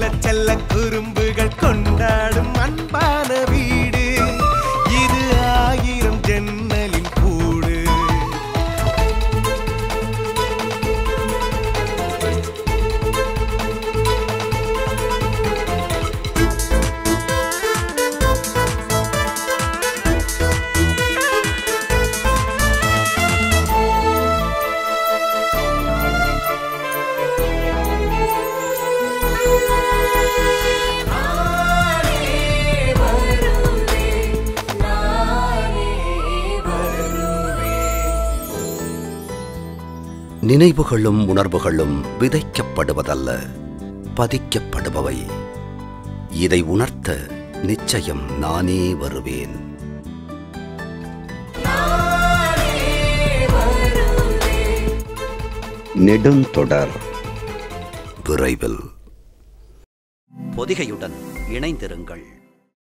செல்ல செல்ல குறும்புகள் கொண்டாடும் அன்பான வீடு இது ஆயிரம் ஜன்னலின் கூடு நினைவுகளும் உணர்வுகளும் விதைக்கப்படுவதல்ல பதிக்கப்படுபவை இதை உணர்த்த நிச்சயம் நானே வருவேன் நெடுந்தொடர் விரைவில் பொதிகையுடன் இணைந்திருங்கள்